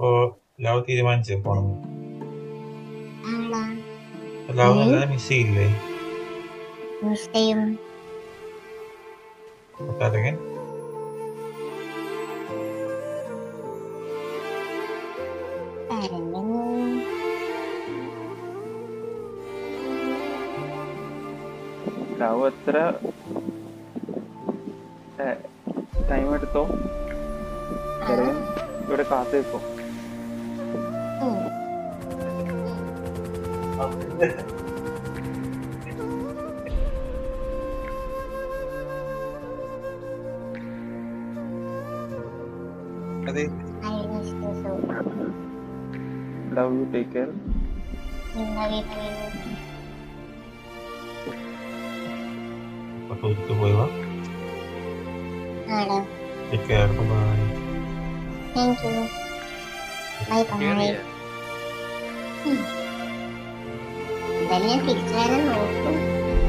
അപ്പൊ ലവ് തീരുമാനിച്ചു പോണം ആടാ ലവ് നല്ലത് മിസ് ചെയ്യില്ലേ മിസ് ചെയ്യും തരകൻ കരഞ്ഞു ലവ് എത്ര ടൈം എടുത്തോ ചെറിയൻ ഇവിടെ കാത്തു നിൽക്കും ഉം. അതെ I miss you so much. Love you take care നിന്ന വീട്ടിൽ അപ്പൊ തോറ്റു പോയവാ ആടാ take care bye thank you bye bye എന്തായാലും ഞാൻ തിരിച്ചു വരാൻ നോക്കും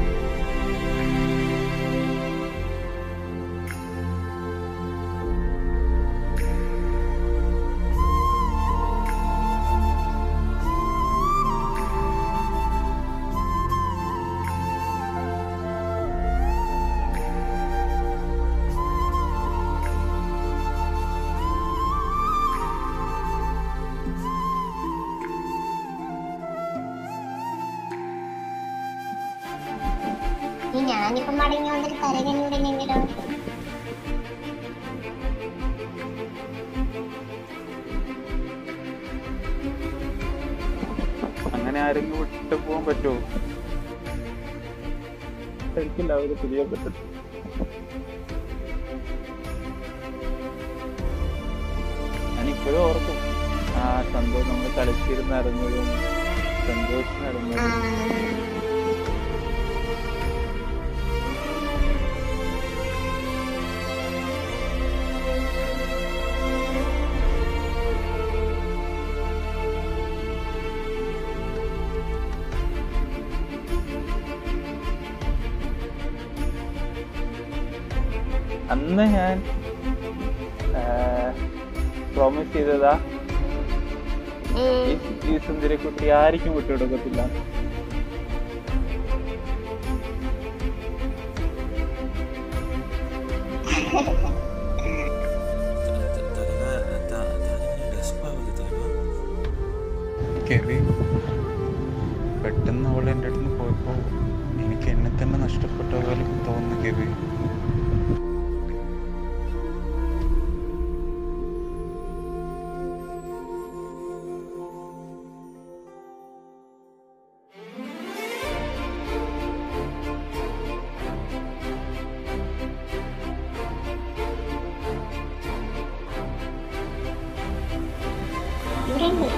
ഈ ഞാനിപ്പോ മടങ്ങി വന്നിട്ട് തരകനൂടെ ഇല്ലെങ്കിലോ അങ്ങനെ ആരെങ്കിലും വിട്ടു പോകാൻ പറ്റുമോ എനിക്ക് ലവ് പിരിയാൻ പറ്റും ഞാനിപ്പോഴും ഓർക്കും ആ സന്തോഷം നമ്മൾ കളിച്ചിരുന്ന് നടന്നതും സന്തോഷം ആ, നടന്നതും അന്ന് ഞാൻ പ്രോമിസ് ചെയ്തതാ ഉം. ഈ- ഈ സുന്ദരിക്കുട്ടി ആർക്കും വിട്ടുകൊടുക്കത്തില്ല കെവി പെട്ടെന്ന് അവൾ എൻ്റെ അടുത്ത് പോയപ്പോൾ എനിക്ക് എന്നെ തന്നെ നഷ്ടപ്പെട്ട പോലെ തോന്നുന്നു കെവി ഇവിടെ ഉണ്ട്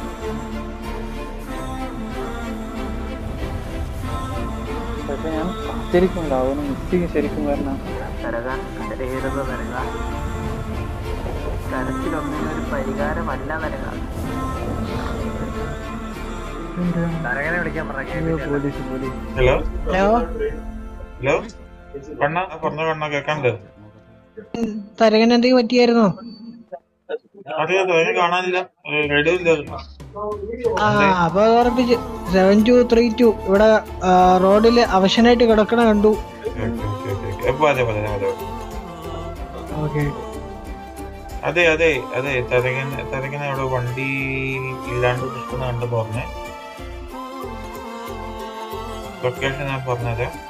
പക്ഷെ ഞാൻ കാത്തിരിക്കുന്നുണ്ട് അവന് മിസ്സിങ് ശരിക്കും വരണം തരക കരയരുത് തരക കരച്ചിലൊന്നിനും ഒരു പരിഹാരമല്ല തരക തരകനെ വിളിക്കാൻ പറഞ്ഞു police police hello hello hello കണ്ണ പറഞ്ഞ കണ്ണ കേക്കാണ്ട് തരകൻ എന്തെങ്കിലും പറ്റിയായിരുന്നോ അറിയാ അതിനെ കാണാനില്ല റേഡിയോ ഇല്ല ആ അപ്പൊ അത് ഉറപ്പിച്ച് സെവൻ ടു ത്രീ ടു ഇവിടെ റോഡിൽ അവശനായിട്ട് കിടക്കണ കണ്ടു എപ്പോ അതെ അതെ അതെ ഓക്കെ അതെ അതെ അതെ തരകൻ തരകൻ അവിടെ വണ്ടി ഇല്ലാണ്ട് നിൽക്കുന്ന കണ്ട് പറഞ്ഞേ ലൊക്കേഷൻ ഞാൻ പറഞ്ഞുതരാം